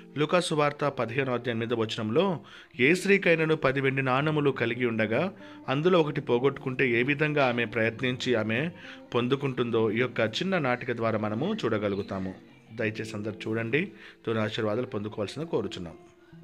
లుకాసు వార్త పదిహేను అధ్యాయం మీద వచనంలో ఏ స్త్రీకైనను పది వెండి నాణములు కలిగి ఉండగా అందులో ఒకటి పోగొట్టుకుంటే ఏ విధంగా ఆమె ప్రయత్నించి ఆమె పొందుకుంటుందో ఈ యొక్క చిన్న నాటిక ద్వారా మనము చూడగలుగుతాము దయచేసి అందరు చూడండి తోని ఆశీర్వాదాలు పొందుకోవాల్సిన కోరుచున్నాం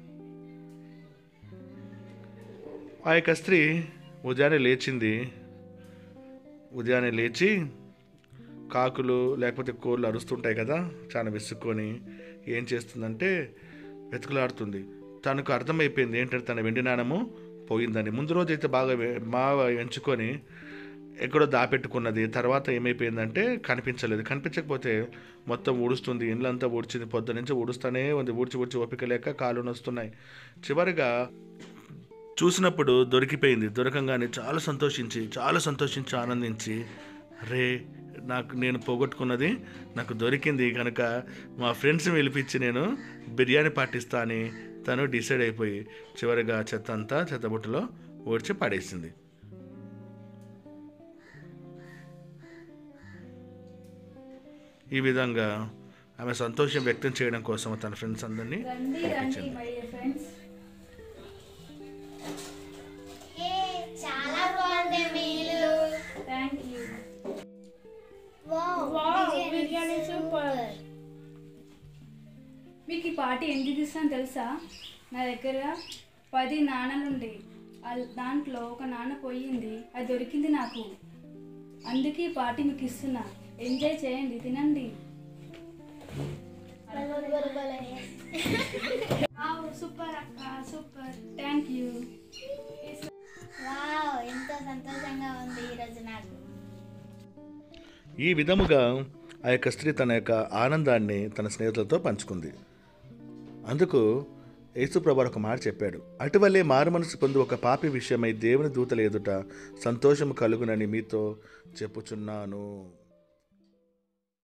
ఆ యొక్క స్త్రీ ఉదయాన్నే లేచింది ఉదయాన్నే లేచి కాకులు లేకపోతే కోళ్ళు అరుస్తుంటాయి కదా చాలా విసుక్కొని ఏం చేస్తుందంటే వెతుకులాడుతుంది తనకు అర్థమైపోయింది ఏంటంటే తన వెండి నాణము పోయిందని ముందు రోజు అయితే బాగా వె- బాగా ఎంచుకొని ఎక్కడో దాపెట్టుకున్నది తర్వాత ఏమైపోయిందంటే కనిపించలేదు కనిపించకపోతే మొత్తం ఊడుస్తుంది ఇళ్ళంతా ఊడ్చింది పొద్దు నుంచి ఊడుస్తూనే ఉంది ఊడ్చి ఊడ్చి ఓపిక లేక కాళ్ళు నొస్తున్నాయి చివరిగా చూసినప్పుడు దొరికిపోయింది దొరకంగానే చాలా సంతోషించి చాలా సంతోషించి ఆనందించి రే నాకు నేను పోగొట్టుకున్నది నాకు దొరికింది కనుక మా ఫ్రెండ్స్ని పిలిపించి నేను బిర్యానీ పాటిస్తా అని తను డిసైడ్ అయిపోయి చివరిగా చెత్త అంతా చెత్తబుట్టలో ఓడ్చి పడేసింది ఈ విధంగా ఆమె సంతోషం వ్యక్తం చేయడం కోసం తన ఫ్రెండ్స్ అందరినీ రండి రండి మై డియర్ ఫ్రెండ్స్ ఏ చాలా బాగుంది మీలు thank you wow wow biryani super మీకు ఈ పార్టీ ఎందుకు ఇస్తాను తెలుసా నా దగ్గర పది నాణలుండే అల్- దాంట్లో ఒక నాన్న పోయింది అది దొరికింది నాకు అందుకే ఈ పార్టీ మీకు ఇస్తున్నా ఎంజాయ్ చేయండి తినండి సూపర్ అక్క సూపర్ థ్యాంక్ యూ వావ్ ఎంతో సంతోషంగా ఉంది ఈరోజు నాకు ఈ విధముగా ఆ యొక్క స్త్రీ తన యొక్క ఆనందాన్ని తన స్నేహితులతో పంచుకుంది అందుకు యేసుప్రభు ఒక మాట చెప్పాడు అటువల్లే మారు మనసు పొంది ఒక పాపి విషయమై దేవుని దూతల ఎదుట సంతోషం కలుగునని మీతో చెప్పుచున్నాను